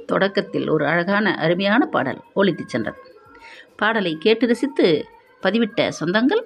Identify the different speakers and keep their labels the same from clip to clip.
Speaker 1: தொடக்கத்தில் ஒரு அழகான அருமையான பாடல் ஒலித்துச் சென்றது பாடலை கேட்டு ரசித்து பதிவிட்ட சொந்தங்கள்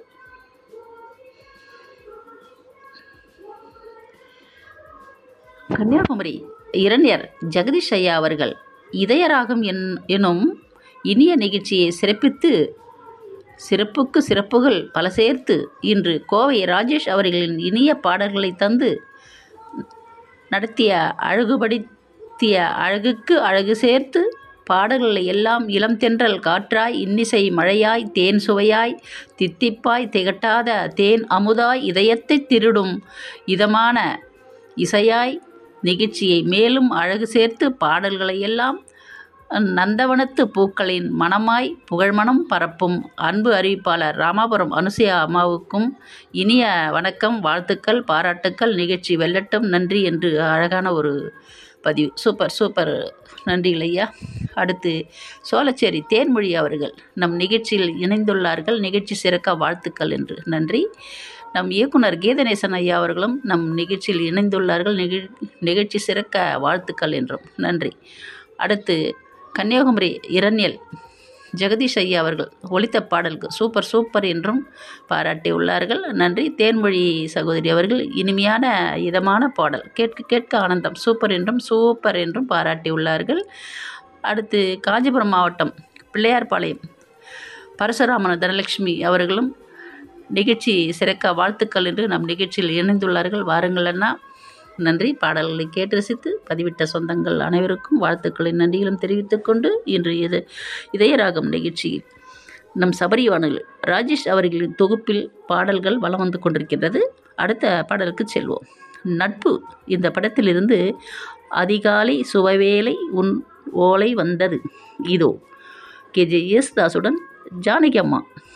Speaker 1: கன்னியாகுமரி இரண்யர் ஜெகதீஷ் ஐயா அவர்கள் இதயராகம் என் எனும் இனிய நிகழ்ச்சியை சிறப்பித்து சிறப்புக்கு சிறப்புகள் பல சேர்த்து இன்று கோவை ராஜேஷ் அவர்களின் இனிய பாடல்களை தந்து நடத்திய அழகுபடுத்திய அழகுக்கு அழகு சேர்த்து பாடல்களை எல்லாம் இளம் தென்றல் காற்றாய் இன்னிசை மழையாய் தேன் சுவையாய் தித்திப்பாய் திகட்டாத தேன் அமுதாய் இதயத்தை திருடும் இதமான இசையாய் நிகழ்ச்சியை மேலும் அழகு சேர்த்து பாடல்களை எல்லாம் நந்தவனத்து பூக்களின் மணமாய் புகழ்மணம் பரப்பும் அன்பு அறிவிப்பாளர் ராமாபுரம் அனுசயா அம்மாவுக்கும் இனிய வணக்கம் வாழ்த்துக்கள் பாராட்டுக்கள் நிகழ்ச்சி வெல்லட்டும் நன்றி என்று அழகான ஒரு பதிவு சூப்பர் சூப்பர் நன்றிகள் ஐயா அடுத்து சோழச்சேரி தேன்மொழி அவர்கள் நம் நிகழ்ச்சியில் இணைந்துள்ளார்கள் நிகழ்ச்சி சிறக்க வாழ்த்துக்கள் என்று நன்றி நம் இயக்குனர் கீதநேசன் ஐயா அவர்களும் நம் நிகழ்ச்சியில் இணைந்துள்ளார்கள் நிகழ் நிகழ்ச்சி சிறக்க வாழ்த்துக்கள் என்றும் நன்றி அடுத்து கன்னியாகுமரி இரண்யல் ஜெகதீஷ் ஐயா அவர்கள் ஒலித்த பாடலுக்கு சூப்பர் சூப்பர் என்றும் பாராட்டி உள்ளார்கள் நன்றி தேன்மொழி சகோதரி அவர்கள் இனிமையான இதமான பாடல் கேட்க கேட்க ஆனந்தம் சூப்பர் என்றும் சூப்பர் என்றும் பாராட்டி உள்ளார்கள் அடுத்து காஞ்சிபுரம் மாவட்டம் பிள்ளையார்பாளையம் பரசுராமன் தனலட்சுமி அவர்களும் நிகழ்ச்சி சிறக்க வாழ்த்துக்கள் என்று நம் நிகழ்ச்சியில் இணைந்துள்ளார்கள் வாருங்கள் அண்ணா நன்றி பாடல்களை கேட்டு ரசித்து பதிவிட்ட சொந்தங்கள் அனைவருக்கும் வாழ்த்துக்களின் நன்றிகளும் தெரிவித்துக்கொண்டு இன்று இது இதயராகம் நிகழ்ச்சியில் நம் சபரிவானில் ராஜேஷ் அவர்களின் தொகுப்பில் பாடல்கள் வலம் வந்து கொண்டிருக்கின்றது அடுத்த பாடலுக்கு செல்வோம் நட்பு இந்த படத்திலிருந்து அதிகாலை சுவவேளை உன் ஓலை வந்தது இதோ கே ஜே யேசுதாசுடன் ஜானகி அம்மா